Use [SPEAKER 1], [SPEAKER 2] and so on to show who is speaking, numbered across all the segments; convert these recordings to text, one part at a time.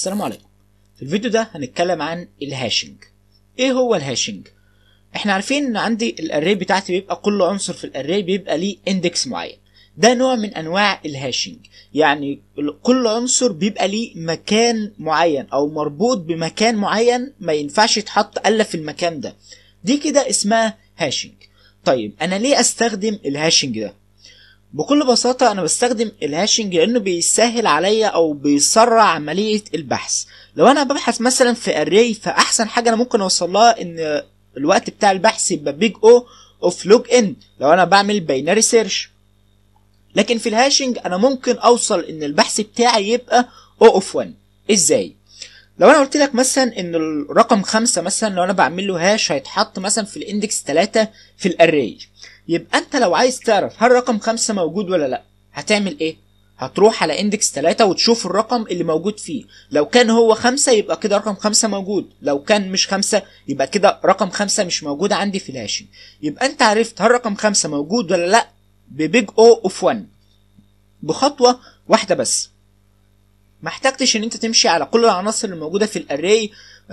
[SPEAKER 1] السلام عليكم في الفيديو ده هنتكلم عن الهاشنج ايه هو الهاشنج احنا عارفين ان عندي الاري بتاعتي بيبقى كل عنصر في الاري بيبقى ليه اندكس معين ده نوع من انواع الهاشنج يعني كل عنصر بيبقى ليه مكان معين او مربوط بمكان معين ما ينفعش يتحط الا في المكان ده دي كده اسمها هاشنج طيب انا ليه استخدم الهاشنج ده بكل بساطة أنا بستخدم الهاشنج لأنه بيسهل عليا أو بيسرع عملية البحث لو أنا ببحث مثلا في أري فأحسن حاجة أنا ممكن أوصل لها إن الوقت بتاع البحث يبقى بيج أو أوف لوج إن لو أنا بعمل باينري سيرش لكن في الهاشنج أنا ممكن أوصل إن البحث بتاعي يبقى أو أوف 1 إزاي؟ لو انا قلت لك مثلا ان الرقم خمسة مثلا لو انا بعمل له هاش هيتحط مثلا في الاندكس 3 في الاري يبقى انت لو عايز تعرف هل رقم خمسة موجود ولا لا هتعمل ايه هتروح على اندكس 3 وتشوف الرقم اللي موجود فيه لو كان هو خمسة يبقى كده رقم خمسة موجود لو كان مش خمسة يبقى كده رقم خمسة مش موجود عندي في الهاشنج يبقى انت عرفت هل رقم خمسة موجود ولا لا ببيج او اوف 1 بخطوة واحدة بس ما احتجتش ان انت تمشي على كل العناصر اللي موجوده في الاري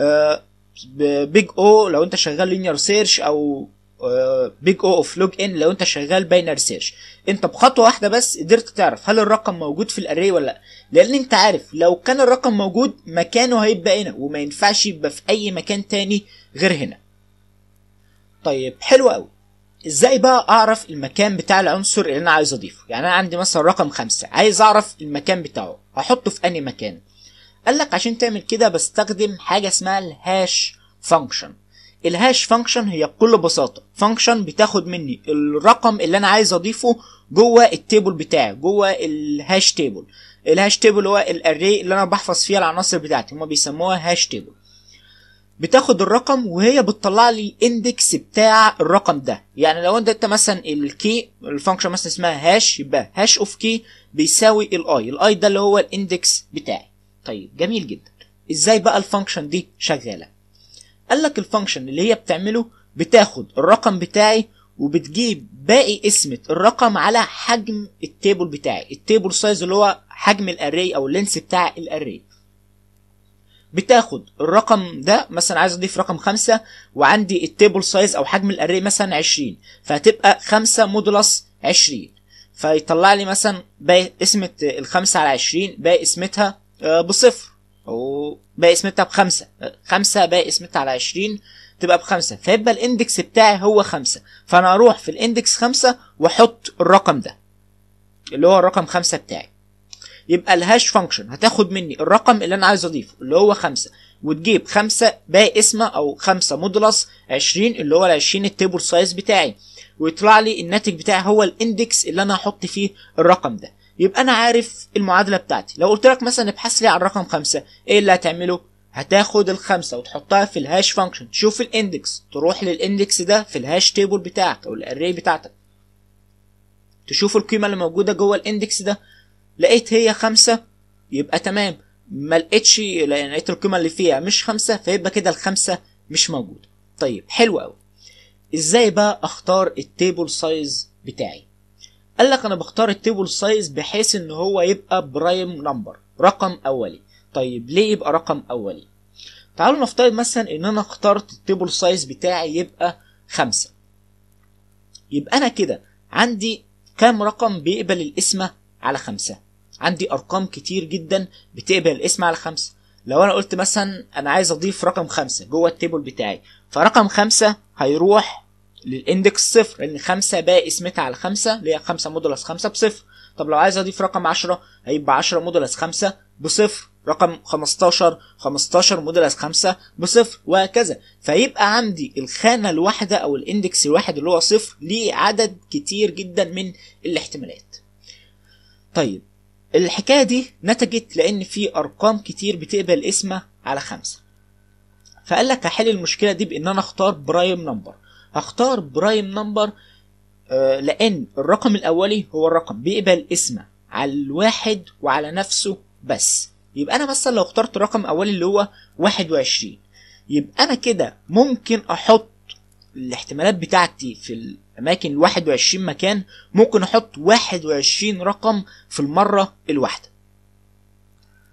[SPEAKER 1] بيج او لو انت شغال لينير سيرش او بيج او اوف لوج ان لو انت شغال باينر سيرش انت بخطوه واحده بس قدرت تعرف هل الرقم موجود في الاري ولا لا لان انت عارف لو كان الرقم موجود مكانه هيبقى هنا وما ينفعش يبقى في اي مكان تاني غير هنا طيب حلو قوي ازاي بقى اعرف المكان بتاع العنصر اللي انا عايز اضيفه يعني انا عندي مثلا رقم خمسة عايز اعرف المكان بتاعه هحطه في انهي مكان قال لك عشان تعمل كده بستخدم حاجة اسمها الهاش فانكشن الهاش فانكشن هي بكل بساطة فانكشن بتاخد مني الرقم اللي انا عايز اضيفه جوه التيبل بتاعي جوه الهاش تيبل الهاش تيبل هو الاري اللي انا بحفظ فيها العناصر بتاعتي هما بيسموها هاش تيبل بتاخد الرقم وهي بتطلع لي الاندكس بتاع الرقم ده يعني لو انت مثلا الكي الفانكشن مثلا اسمها هاش يبقى هاش اوف كي بيساوي الاي الاي ده اللي هو الاندكس بتاعي طيب جميل جدا ازاي بقى الفانكشن دي شغاله قال لك الفانكشن اللي هي بتعمله بتاخد الرقم بتاعي وبتجيب باقي اسمة الرقم على حجم التيبل بتاعي التيبل سايز اللي هو حجم الاري او اللينس بتاع الاري بتاخد الرقم ده مثلا عايز اضيف رقم خمسة وعندي التيبل سايز او حجم الاري مثلا عشرين فهتبقى خمسة مودولس عشرين فيطلع لي مثلا باقي اسمة الخمسة على عشرين باقي اسمتها بصفر او باقي اسمتها بخمسة خمسة باقي اسمتها على عشرين تبقى بخمسة فيبقى الاندكس بتاعي هو خمسة فانا اروح في الاندكس خمسة واحط الرقم ده اللي هو الرقم خمسة بتاعي يبقى الهاش فانكشن هتاخد مني الرقم اللي انا عايز اضيفه اللي هو خمسة وتجيب خمسة باقي اسمه او خمسة مودولس عشرين اللي هو العشرين التيبل سايز بتاعي ويطلع لي الناتج بتاعي هو الاندكس اللي انا هحط فيه الرقم ده يبقى انا عارف المعادلة بتاعتي لو قلت لك مثلا ابحث لي عن رقم خمسة ايه اللي هتعمله هتاخد الخمسة وتحطها في الهاش فانكشن تشوف الاندكس تروح للاندكس ده في الهاش تيبل بتاعك او الاري بتاعتك تشوف القيمة اللي موجودة جوه الاندكس ده لقيت هي خمسة يبقى تمام ما لقيتش لان لقيت القيمة اللي فيها مش خمسة فيبقى كده الخمسة مش موجودة طيب حلو قوي ازاي بقى اختار التيبل سايز بتاعي قال لك انا بختار التيبل سايز بحيث ان هو يبقى برايم نمبر رقم اولي طيب ليه يبقى رقم اولي تعالوا نفترض مثلا ان انا اخترت التيبل سايز بتاعي يبقى خمسة يبقى انا كده عندي كام رقم بيقبل الاسم على خمسة عندي ارقام كتير جدا بتقبل الاسم على خمسة لو انا قلت مثلا انا عايز اضيف رقم خمسة جوه التيبل بتاعي فرقم خمسة هيروح للاندكس صفر لان خمسة باقي اسمتها على خمسة اللي هي خمسة مودولس خمسة بصفر طب لو عايز اضيف رقم عشرة هيبقى عشرة مودولس خمسة بصفر رقم 15 15 مودولس 5 بصفر وهكذا فيبقى عندي الخانة الواحدة او الاندكس الواحد اللي هو صفر ليه عدد كتير جدا من الاحتمالات طيب الحكاية دي نتجت لأن في أرقام كتير بتقبل اسمه على خمسة فقال لك هحل المشكلة دي بإن أنا أختار برايم نمبر هختار برايم نمبر آه لأن الرقم الأولي هو الرقم بيقبل اسمه على الواحد وعلى نفسه بس يبقى أنا مثلا لو اخترت رقم أولي اللي هو واحد وعشرين يبقى أنا كده ممكن أحط الاحتمالات بتاعتي في الأماكن الواحد وعشرين مكان ممكن أحط واحد وعشرين رقم في المرة الواحدة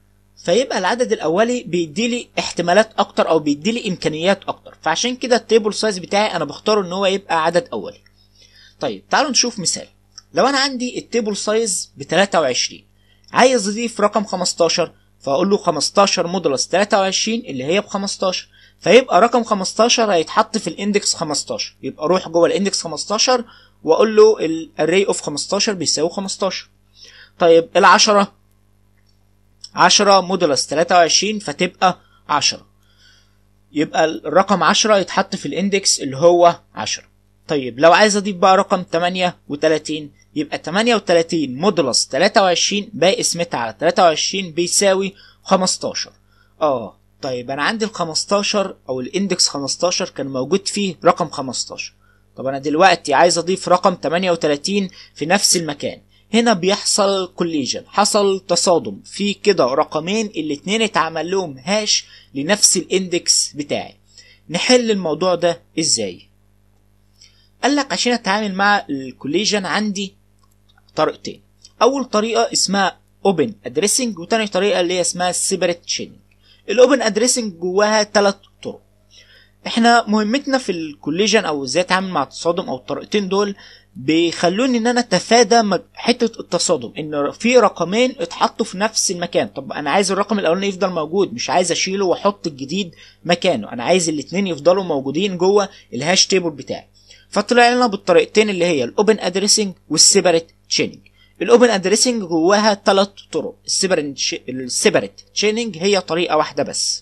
[SPEAKER 1] فيبقى العدد الاولي بيديلي احتمالات اكتر او بيديلي امكانيات اكتر فعشان كده التيبل سايز بتاعي انا بختاره ان هو يبقى عدد اولي طيب تعالوا نشوف مثال لو انا عندي التيبل سايز ب 23 عايز اضيف رقم 15 فاقول له 15 مودولس 23 اللي هي ب 15 فيبقى رقم 15 هيتحط في الاندكس 15 يبقى اروح جوه الاندكس 15 واقول له الاري اوف 15 بيساوي 15 طيب العشرة 10 مودولس 23 فتبقى 10 يبقى الرقم 10 يتحط في الاندكس اللي هو 10 طيب لو عايز اضيف بقى رقم 38 يبقى 38 مودولس 23 باقي قسمتها على 23 بيساوي 15 اه طيب انا عندي ال 15 او الاندكس 15 كان موجود فيه رقم 15 طب انا دلوقتي عايز اضيف رقم 38 في نفس المكان هنا بيحصل كوليجن حصل تصادم في كده رقمين الاتنين اتعمل لهم هاش لنفس الاندكس بتاعي نحل الموضوع ده ازاي قال لك عشان اتعامل مع الكوليجن عندي طريقتين اول طريقه اسمها اوبن ادريسنج وتاني طريقه اللي هي اسمها سيبريت تشيننج الاوبن ادريسنج جواها ثلاث طرق احنا مهمتنا في الكوليجن او ازاي اتعامل مع التصادم او الطريقتين دول بيخلوني ان انا اتفادى حته التصادم ان في رقمين اتحطوا في نفس المكان طب انا عايز الرقم الاولاني يفضل موجود مش عايز اشيله واحط الجديد مكانه انا عايز الاثنين يفضلوا موجودين جوه الهاش تيبل بتاعي فطلع لنا بالطريقتين اللي هي الاوبن ادريسنج والسيبريت تشيننج الاوبن ادريسنج جواها ثلاث طرق السيبريت تشيننج هي طريقه واحده بس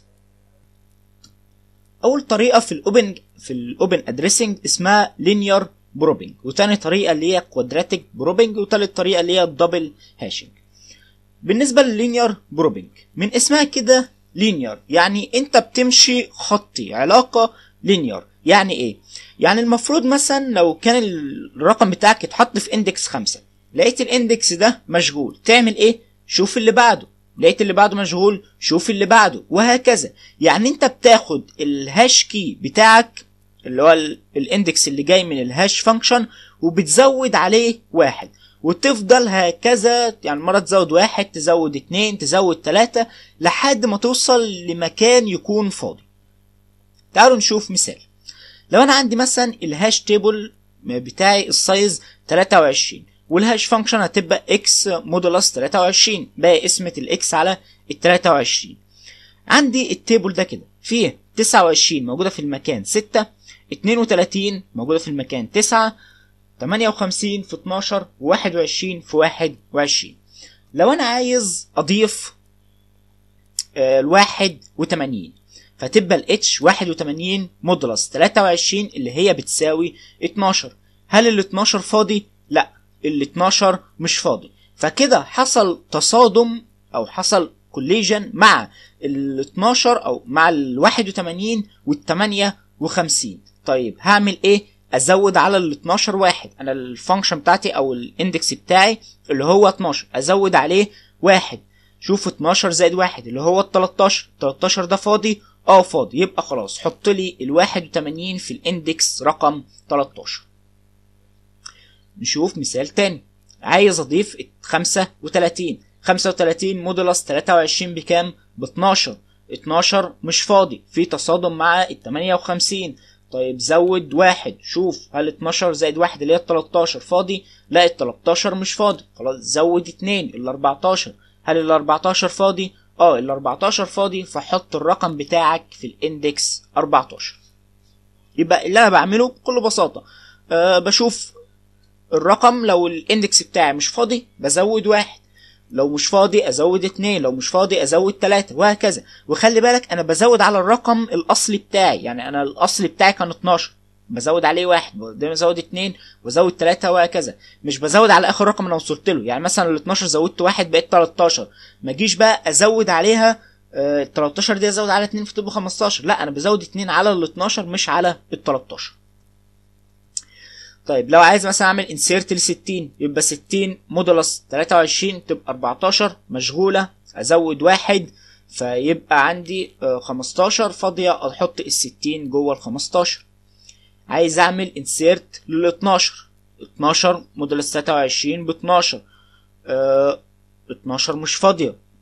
[SPEAKER 1] اول طريقه في الاوبن في الاوبن ادريسنج اسمها لينير بروبنج وتاني طريقه اللي هي كوادراتيك بروبنج وتالت طريقه اللي هي الدبل هاشنج بالنسبه لللينير بروبنج من اسمها كده لينير يعني انت بتمشي خطي علاقه لينير يعني ايه يعني المفروض مثلا لو كان الرقم بتاعك اتحط في اندكس خمسة لقيت الاندكس ده مشغول تعمل ايه شوف اللي بعده لقيت اللي بعده مشغول شوف اللي بعده وهكذا يعني انت بتاخد الهاش كي بتاعك اللي هو الاندكس اللي جاي من الهاش فانكشن وبتزود عليه واحد وتفضل هكذا يعني مرة تزود واحد تزود اتنين تزود تلاتة لحد ما توصل لمكان يكون فاضي تعالوا نشوف مثال لو انا عندي مثلا الهاش تيبل بتاعي السايز 23 والهاش فانكشن هتبقى اكس مودولس 23 باقي قسمة الاكس على ال 23 عندي التيبل ده كده فيه 29 موجودة في المكان 6 32 موجودة في المكان 9 58 في 12 و21 في 21 لو انا عايز اضيف ال 81 فتبقى ال H 81 مودولس 23 اللي هي بتساوي 12 هل ال 12 فاضي؟ لا ال 12 مش فاضي فكده حصل تصادم او حصل كوليجن مع ال 12 او مع ال 81 وال 58 طيب هعمل ايه؟ ازود على ال 12 واحد انا الفانكشن بتاعتي او الاندكس بتاعي اللي هو 12 ازود عليه واحد شوف 12 زائد واحد اللي هو ال 13 13 ده فاضي اه فاضي يبقى خلاص حط لي ال 81 في الاندكس رقم 13 نشوف مثال تاني عايز اضيف 35 35 مودولس 23 بكام ب 12 12 مش فاضي في تصادم مع ال 58 طيب زود واحد شوف هل 12 زائد واحد اللي هي ال 13 فاضي لا ال 13 مش فاضي خلاص زود اتنين ال 14 هل ال 14 فاضي اه ال 14 فاضي فحط الرقم بتاعك في الاندكس 14 يبقى اللي انا بعمله بكل بساطه أه بشوف الرقم لو الاندكس بتاعي مش فاضي بزود واحد لو مش فاضي ازود اتنين لو مش فاضي ازود تلاتة وهكذا وخلي بالك انا بزود على الرقم الاصلي بتاعي يعني انا الاصلي بتاعي كان 12 بزود عليه واحد بعدين بزود اتنين وازود تلاتة وهكذا مش بزود على اخر رقم انا وصلت له يعني مثلا ال 12 زودت واحد بقيت 13 ما اجيش بقى ازود عليها ال 13 دي ازود على 2 فتبقى 15 لا انا بزود 2 على ال 12 مش على ال 13 طيب لو عايز مثلا اعمل انسيرت ل 60 يبقى 60 مودولس 23 تبقى 14 مشغوله ازود واحد فيبقى عندي 15 فاضيه احط ال 60 جوه ال 15 عايز اعمل انسيرت لل 12 12 مودولس 23 ب 12 اه 12 مش فاضيه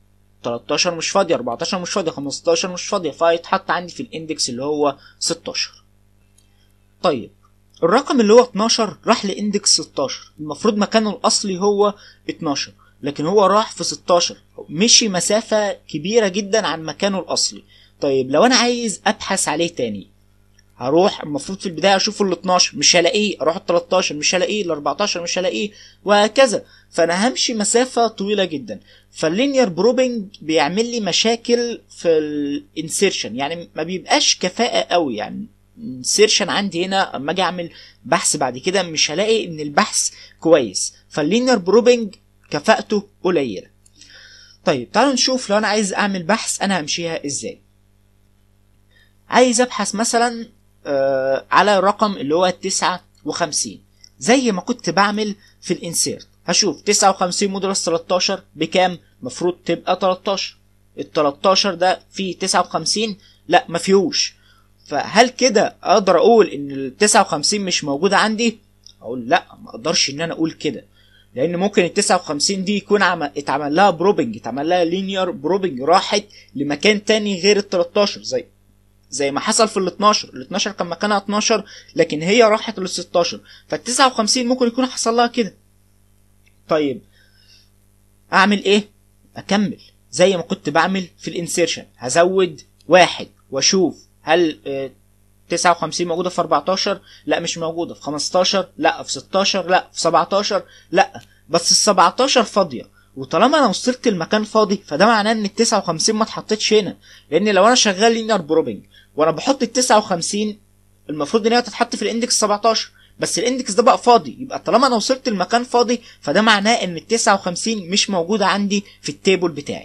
[SPEAKER 1] 13 مش فاضيه 14 مش فاضيه 15 مش فاضيه فيتحط عندي في الاندكس اللي هو 16 طيب الرقم اللي هو 12 راح لاندكس 16 المفروض مكانه الاصلي هو 12 لكن هو راح في 16 مشي مسافة كبيرة جدا عن مكانه الأصلي طيب لو أنا عايز أبحث عليه تاني هروح المفروض في البداية أشوف ال 12 مش هلاقيه أروح ال 13 مش هلاقيه ال 14 مش هلاقيه وهكذا فأنا همشي مسافة طويلة جدا فاللينير بروبنج بيعمل لي مشاكل في الانسيرشن يعني ما بيبقاش كفاءة قوي يعني انسيرشن عندي هنا اما اجي اعمل بحث بعد كده مش هلاقي ان البحث كويس فاللينير بروبنج كفاءته قليلة طيب تعالوا نشوف لو انا عايز اعمل بحث انا همشيها ازاي عايز ابحث مثلا آه على رقم اللي هو التسعة وخمسين زي ما كنت بعمل في الانسيرت هشوف تسعة وخمسين مودولس 13 بكام مفروض تبقى 13 ال 13 ده فيه 59 لا ما فيهوش فهل كده اقدر اقول ان ال 59 مش موجوده عندي اقول لا ما اقدرش ان انا اقول كده لان ممكن ال 59 دي يكون عم... اتعمل لها بروبنج اتعمل لها لينير بروبنج راحت لمكان تاني غير ال 13 زي زي ما حصل في ال 12 ال 12 كان مكانها 12 لكن هي راحت لل 16 فال 59 ممكن يكون حصل لها كده طيب اعمل ايه اكمل زي ما كنت بعمل في الانسيرشن هزود واحد واشوف هل آه 59 موجودة في 14 لا مش موجودة في 15 لا في 16 لا في 17 لا بس ال 17 فاضية وطالما انا وصلت المكان فاضي فده معناه ان ال 59 ما اتحطتش هنا لان لو انا شغال لينير بروبنج وانا بحط ال 59 المفروض ان هي تتحط في الاندكس 17 بس الاندكس ده بقى فاضي يبقى طالما انا وصلت المكان فاضي فده معناه ان ال 59 مش موجودة عندي في التيبل بتاعي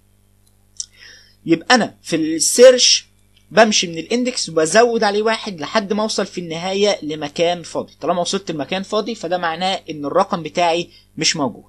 [SPEAKER 1] يبقى انا في السيرش بمشي من الاندكس وبزود عليه واحد لحد ما اوصل في النهايه لمكان فاضي طالما وصلت لمكان فاضي فده معناه ان الرقم بتاعي مش موجود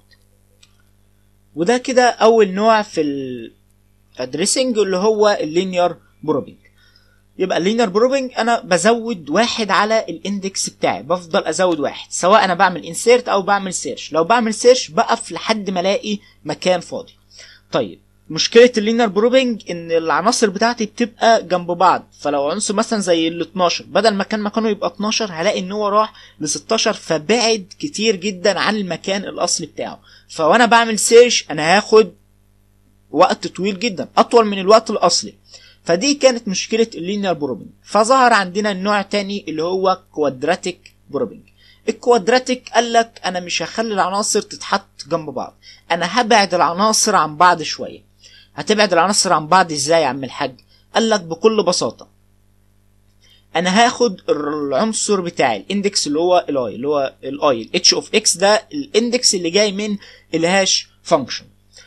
[SPEAKER 1] وده كده اول نوع في الادريسنج اللي هو اللينير بروبنج يبقى اللينير بروبنج انا بزود واحد على الاندكس بتاعي بفضل ازود واحد سواء انا بعمل انسيرت او بعمل سيرش لو بعمل سيرش بقف لحد ما الاقي مكان فاضي طيب مشكله اللينير بروبنج ان العناصر بتاعتي بتبقى جنب بعض فلو عنصر مثلا زي ال 12 بدل ما كان مكانه يبقى 12 هلاقي ان هو راح ل 16 فبعد كتير جدا عن المكان الاصلي بتاعه فوانا بعمل سيرش انا هاخد وقت طويل جدا اطول من الوقت الاصلي فدي كانت مشكله اللينير بروبنج فظهر عندنا النوع تاني اللي هو كوادراتيك بروبنج الكوادراتيك قال لك انا مش هخلي العناصر تتحط جنب بعض انا هبعد العناصر عن بعض شويه هتبعد العناصر عن بعض ازاي يا عم الحاج قال لك بكل بساطه انا هاخد العنصر بتاعي الاندكس اللي هو الاي اللي هو الاي الاتش اوف اكس ده الاندكس اللي جاي من الهاش فانكشن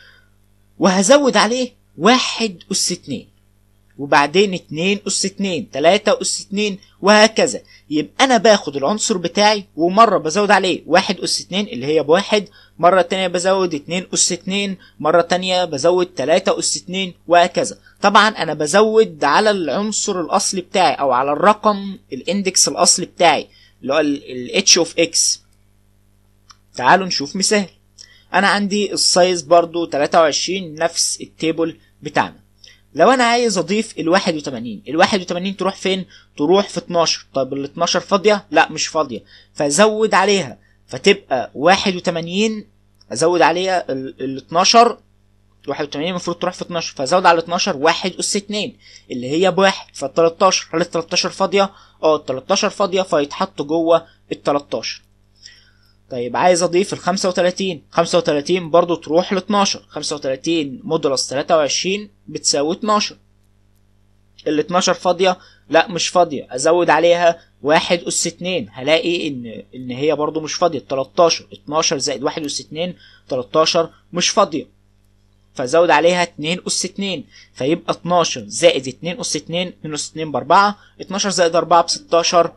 [SPEAKER 1] وهزود عليه واحد اس اتنين وبعدين اتنين اس اتنين تلاتة اس اتنين وهكذا يبقى انا باخد العنصر بتاعي ومرة بزود عليه واحد اس اتنين اللي هي بواحد مرة تانية بزود اتنين اس اتنين مرة تانية بزود تلاتة اس اتنين وهكذا طبعا انا بزود على العنصر الاصلي بتاعي او على الرقم الاندكس الاصلي بتاعي اللي هو ال h of x تعالوا نشوف مثال انا عندي السايز برضو 23 نفس التيبل بتاعنا لو انا عايز اضيف ال 81 ال 81 تروح فين تروح في 12 طب ال 12 فاضيه لا مش فاضيه فازود عليها فتبقى 81 ازود عليها ال 12 81 المفروض تروح في 12 فازود على 12 1 اس 2 اللي هي بواحد فال 13 هل ال 13 فاضيه اه ال 13 فاضيه فيتحط جوه ال 13 طيب عايز اضيف ال 35 35 برضو تروح ل 12 35 مودولس 23 بتساوي 12 ال 12 فاضيه لا مش فاضيه ازود عليها 1 اس 2 هلاقي ان ان هي برضو مش فاضيه 13 12 زائد 1 اس 2 13 مش فاضيه فزود عليها 2 اس 2 فيبقى 12 زائد 2 اس 2 2 اس 2 ب 4 12 زائد 4 ب 16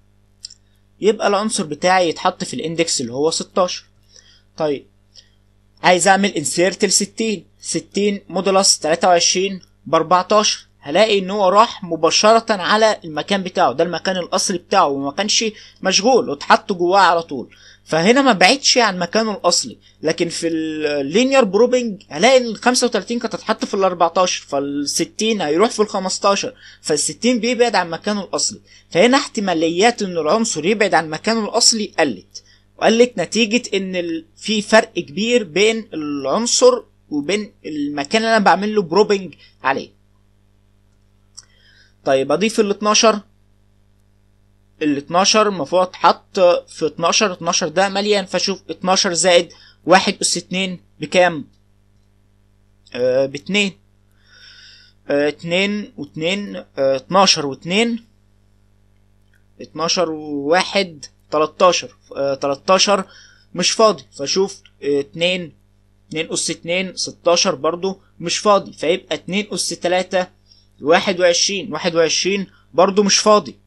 [SPEAKER 1] يبقى العنصر بتاعي يتحط في الاندكس اللي هو 16 طيب عايز اعمل انسيرت ل 60 60 مودولس 23 ب 14 هلاقي ان هو راح مباشرة على المكان بتاعه ده المكان الاصلي بتاعه وما كانش مشغول واتحط جواه على طول فهنا ما بعدش عن مكانه الاصلي لكن في اللينير بروبنج هلاقي ان ال 35 كانت هتتحط في ال 14 فال 60 هيروح في ال 15 فال 60 بيبعد عن مكانه الاصلي فهنا احتماليات ان العنصر يبعد عن مكانه الاصلي قلت وقلت نتيجة ان ال- في فرق كبير بين العنصر وبين المكان اللي انا بعمل له بروبنج عليه طيب اضيف ال 12 ال 12 المفروض اتحط في 12 12 ده مليان فاشوف 12 زائد 1 اس 2 بكام؟ آه ب 2 آه 2 و 2 آه 12 و 2 12 و 1 13 آه 13 مش فاضي فاشوف آه 2 2 اس 2 16 برضو مش فاضي فيبقى 2 اس 3 21 21 برضو مش فاضي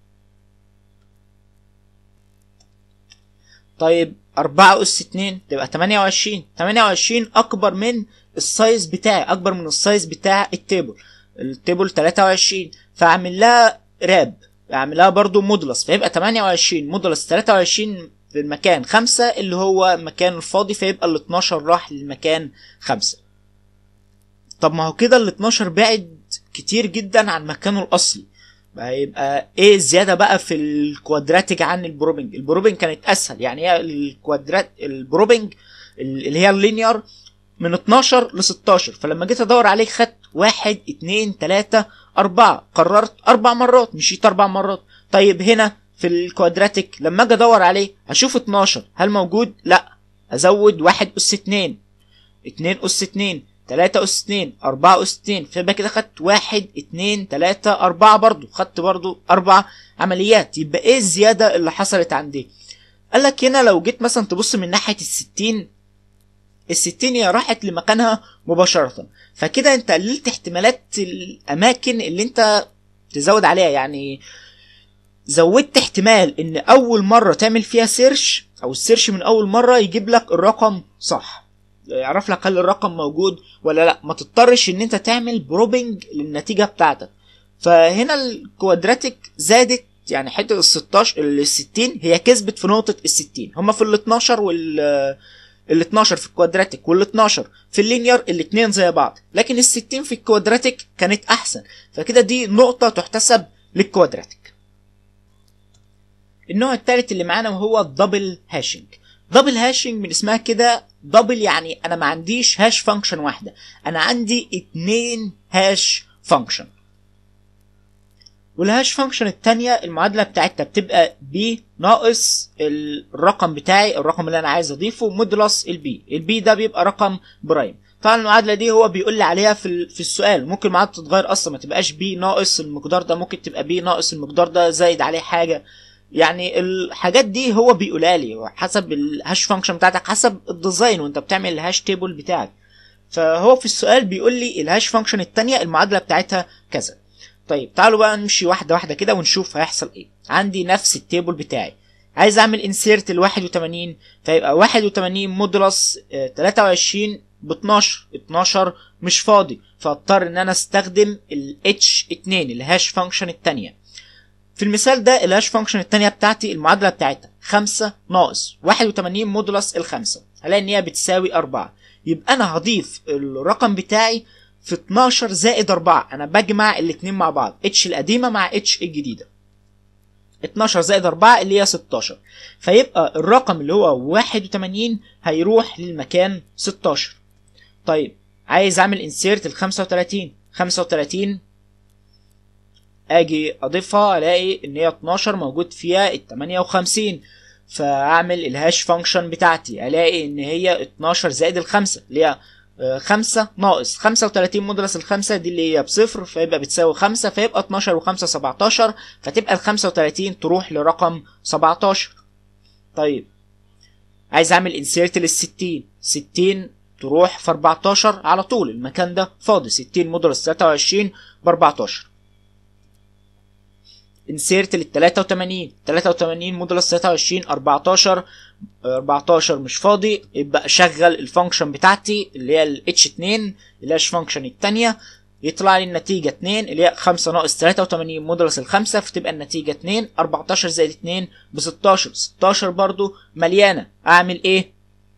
[SPEAKER 1] طيب 4 اس 2 تبقى 28 28 اكبر من السايز بتاعي اكبر من السايز بتاع التيبل التيبل 23 فاعمل لها راب اعمل لها برضو مودلس فيبقى 28 مودلس 23 في المكان 5 اللي هو مكان الفاضي فيبقى ال 12 راح للمكان 5 طب ما هو كده ال 12 بعد كتير جدا عن مكانه الاصلي هيبقى ايه الزياده بقى في الكوادراتيك عن البروبنج البروبنج كانت اسهل يعني هي الكوادرات البروبنج اللي هي اللينير من 12 ل 16 فلما جيت ادور عليه خدت 1 2 3 4 قررت اربع مرات مشيت اربع مرات طيب هنا في الكوادراتيك لما اجي ادور عليه هشوف 12 هل موجود لا ازود 1 اس 2 2 اس 2 3 اس 2 4 اس 2 فيبقى كده خدت 1 2 3 4 برضو خدت برضو اربع عمليات يبقى ايه الزياده اللي حصلت عندي قال لك هنا لو جيت مثلا تبص من ناحيه ال 60 ال 60 هي راحت لمكانها مباشره فكده انت قللت احتمالات الاماكن اللي انت تزود عليها يعني زودت احتمال ان اول مره تعمل فيها سيرش او السيرش من اول مره يجيب لك الرقم صح يعرف لك هل الرقم موجود ولا لا ما تضطرش ان انت تعمل بروبنج للنتيجه بتاعتك فهنا الكوادراتيك زادت يعني حته ال 16 ال 60 هي كسبت في نقطه ال 60 هما في ال 12 وال ال 12 في الكوادراتيك وال 12 في اللينير الاثنين زي بعض لكن ال 60 في الكوادراتيك كانت احسن فكده دي نقطه تحتسب للكوادراتيك النوع الثالث اللي معانا وهو الدبل هاشنج دبل هاشنج من اسمها كده دبل يعني انا ما عنديش هاش فانكشن واحده انا عندي اتنين هاش فانكشن والهاش فانكشن التانية المعادلة بتاعتها بتبقى بي ناقص الرقم بتاعي الرقم اللي انا عايز اضيفه مودلس البي البي ده بيبقى رقم برايم طبعا المعادلة دي هو بيقول لي عليها في في السؤال ممكن المعادلة تتغير اصلا ما تبقاش بي ناقص المقدار ده ممكن تبقى بي ناقص المقدار ده زايد عليه حاجة يعني الحاجات دي هو بيقولها لي حسب الهاش فانكشن بتاعتك حسب الديزاين وانت بتعمل الهاش تيبل بتاعك فهو في السؤال بيقول لي الهاش فانكشن التانية المعادلة بتاعتها كذا طيب تعالوا بقى نمشي واحدة واحدة كده ونشوف هيحصل ايه عندي نفس التيبل بتاعي عايز اعمل انسيرت ال 81 فيبقى 81 مودولس 23 ب 12 12 مش فاضي فاضطر ان انا استخدم ال H2 الهاش فانكشن التانية في المثال ده الهاش فانكشن التانية بتاعتي المعادلة بتاعتها 5 ناقص 81 مودولس الخمسة هلاقي ان هي بتساوي 4 يبقى انا هضيف الرقم بتاعي في 12 زائد 4 انا بجمع الاتنين مع بعض اتش القديمة مع اتش الجديدة 12 زائد 4 اللي هي 16 فيبقى الرقم اللي هو 81 هيروح للمكان 16 طيب عايز اعمل انسيرت ال 35 35 اجي اضيفها الاقي ان هي 12 موجود فيها ال 58 فاعمل الهاش فانكشن بتاعتي الاقي ان هي 12 زائد الخمسة اللي هي 5 ناقص 35 مدرس الخمسة دي اللي هي بصفر فيبقى بتساوي 5 فيبقى 12 و5 17 فتبقى ال 35 تروح لرقم 17 طيب عايز اعمل انسيرت لل 60 60 تروح في 14 على طول المكان ده فاضي 60 مدرس 23 ب 14 انسيرت لل 83 83 مودولس 23 14 14 مش فاضي يبقى اشغل الفانكشن بتاعتي اللي هي ال H2 اللي هي الفانكشن التانية يطلع لي النتيجة 2 اللي هي 5 ناقص 83 مودولس الخمسة فتبقى النتيجة 2 14 زائد 2 ب 16 16 برضو مليانة أعمل إيه؟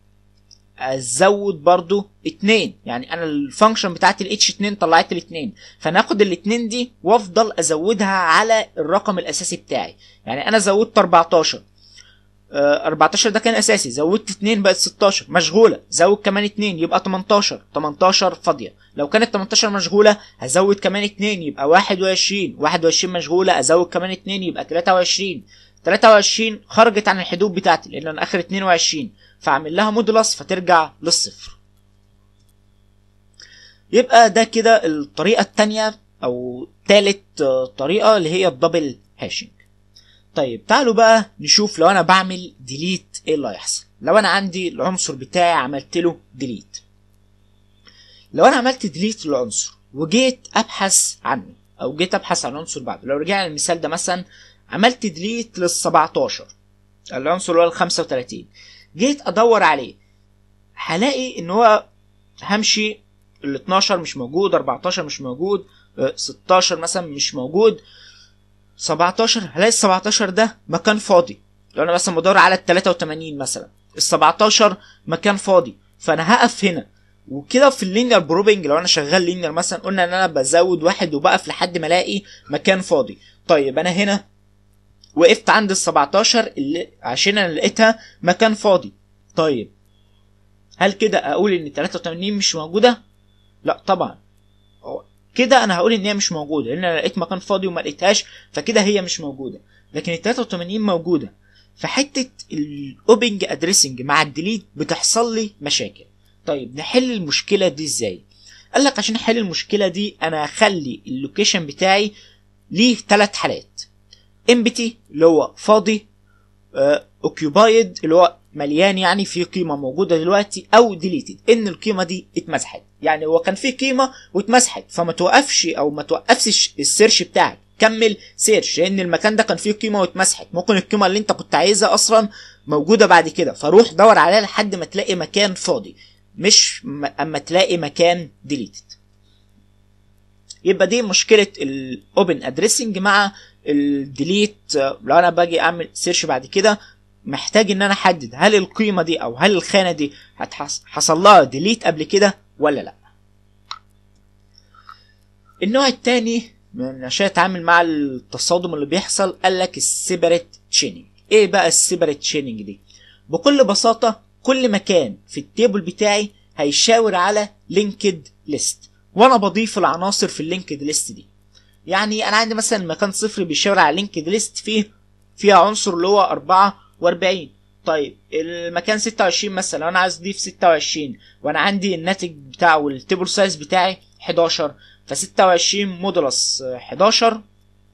[SPEAKER 1] ازود برضو 2 يعني انا الفانكشن بتاعت الاتش 2 طلعت لي 2 فناخد الاتنين دي وافضل ازودها على الرقم الاساسي بتاعي يعني انا زودت 14 آه، 14 ده كان اساسي زودت 2 بقت 16 مشغوله زود كمان 2 يبقى 18 18 فاضيه لو كانت 18 مشغوله هزود كمان 2 يبقى 21 21 مشغوله ازود كمان 2 يبقى 23 23 خرجت عن الحدود بتاعتي لان انا اخر 22 فاعمل لها مودولس فترجع للصفر يبقى ده كده الطريقه الثانيه او ثالث طريقه اللي هي الدبل هاشنج طيب تعالوا بقى نشوف لو انا بعمل ديليت ايه اللي هيحصل لو انا عندي العنصر بتاعي عملت له ديليت لو انا عملت ديليت للعنصر وجيت ابحث عنه او جيت ابحث عن عنصر بعده لو رجعنا المثال ده مثلا عملت ديليت لل 17 العنصر اللي هو ال 35 جيت ادور عليه هلاقي ان هو همشي ال 12 مش موجود 14 مش موجود آه، 16 مثلا مش موجود 17 هلاقي ال 17 ده مكان فاضي لو انا مثلا بدور على ال 83 مثلا ال 17 مكان فاضي فانا هقف هنا وكده في اللينير بروبنج لو انا شغال لينير مثلا قلنا ان انا بزود واحد وبقف لحد ما الاقي مكان فاضي طيب انا هنا وقفت عند ال 17 اللي عشان انا لقيتها مكان فاضي طيب هل كده اقول ان 83 مش موجوده لا طبعا هو كده انا هقول ان هي مش موجوده لان انا لقيت مكان فاضي وما لقيتهاش فكده هي مش موجوده لكن ال 83 موجوده فحته الاوبنج ادريسنج مع الديليت بتحصل لي مشاكل طيب نحل المشكله دي ازاي قال لك عشان احل المشكله دي انا هخلي اللوكيشن بتاعي ليه ثلاث حالات امبتي اللي هو فاضي اوكيوبايد اللي هو مليان يعني في قيمه موجوده دلوقتي او ديليتد ان القيمه دي اتمسحت يعني هو كان في قيمه واتمسحت فما توقفش او ما توقفش السيرش بتاعك كمل سيرش لان المكان ده كان فيه قيمه واتمسحت ممكن القيمه اللي انت كنت عايزها اصلا موجوده بعد كده فروح دور عليها لحد ما تلاقي مكان فاضي مش م- اما تلاقي مكان ديليتد يبقى دي مشكله الاوبن ادريسنج مع الديليت لو انا باجي اعمل سيرش بعد كده محتاج ان انا احدد هل القيمه دي او هل الخانه دي هتحص- حصل لها ديليت قبل كده ولا لا النوع التاني من عشان اتعامل مع التصادم اللي بيحصل قال لك السيبريت تشيننج ايه بقى السيبريت تشيننج دي بكل بساطه كل مكان في التيبل بتاعي هيشاور على لينكد ليست وانا بضيف العناصر في اللينكد ليست دي يعني انا عندي مثلا مكان صفر بيشاور على لينكد ليست فيه فيها عنصر اللي هو 44 طيب المكان 26 مثلا لو انا عايز اضيف 26 وانا عندي الناتج بتاعه التيبل سايز بتاعي 11 ف 26 مودولس 11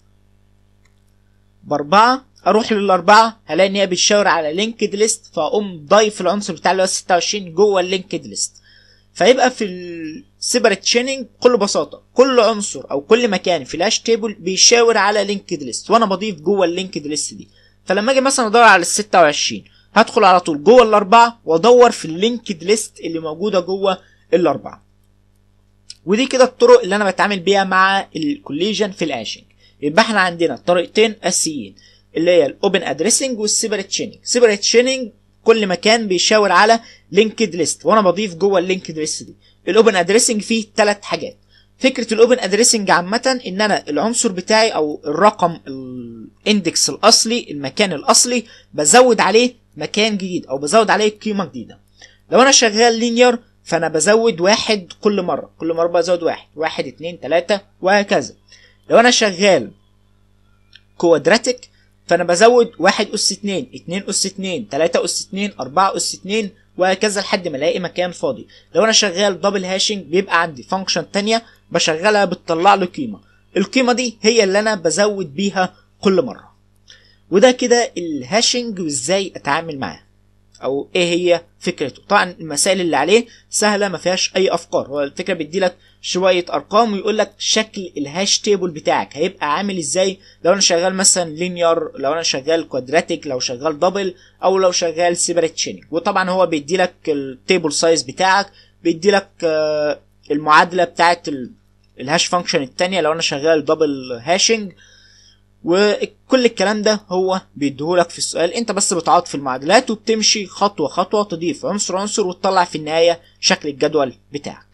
[SPEAKER 1] باربعة اروح للاربعة هلاقي ان هي بتشاور على لينكد ليست فاقوم ضايف العنصر بتاع اللي هو 26 جوه اللينكد ليست فيبقى في السيبريت تشيننج بكل بساطه كل عنصر او كل مكان في الهاش تيبل بيشاور على لينكد ليست وانا بضيف جوه اللينكد ليست دي فلما اجي مثلا ادور على ال 26 هدخل على طول جوه الاربعه وادور في اللينكد ليست اللي موجوده جوه الاربعه ودي كده الطرق اللي انا بتعامل بيها مع الكوليجن في الاشنج يبقى احنا عندنا طريقتين اساسيين اللي هي الاوبن ادريسنج والسيبريت تشيننج سيبريت تشيننج كل مكان بيشاور على لينكد ليست وانا بضيف جوه اللينكد ليست دي الاوبن ادريسنج فيه ثلاث حاجات فكره الاوبن ادريسنج عامه ان انا العنصر بتاعي او الرقم الاندكس الاصلي المكان الاصلي بزود عليه مكان جديد او بزود عليه قيمه جديده لو انا شغال لينير فانا بزود واحد كل مره كل مره بزود واحد واحد اتنين تلاته وهكذا لو انا شغال كوادراتيك فانا بزود واحد اس اتنين اتنين اس اتنين تلاتة اس اتنين اربعة اس اتنين وهكذا لحد ما الاقي مكان فاضي لو انا شغال دبل هاشنج بيبقى عندي فانكشن تانية بشغلها بتطلع له قيمة القيمة دي هي اللي انا بزود بيها كل مرة وده كده الهاشنج وازاي اتعامل معاه او ايه هي فكرته طبعا المسائل اللي عليه سهله ما فيهاش اي افكار هو الفكره بيدي لك شويه ارقام ويقول لك شكل الهاش تيبل بتاعك هيبقى عامل ازاي لو انا شغال مثلا لينير لو انا شغال كوادراتيك لو شغال دبل او لو شغال سيبريت تشيننج وطبعا هو بيدي لك التيبل سايز بتاعك بيدي لك المعادله بتاعت الهاش فانكشن التانية لو انا شغال دبل هاشنج وكل الكلام ده هو بيديهولك في السؤال انت بس بتعوض في المعادلات وبتمشي خطوة خطوة تضيف عنصر عنصر وتطلع في النهاية شكل الجدول بتاعك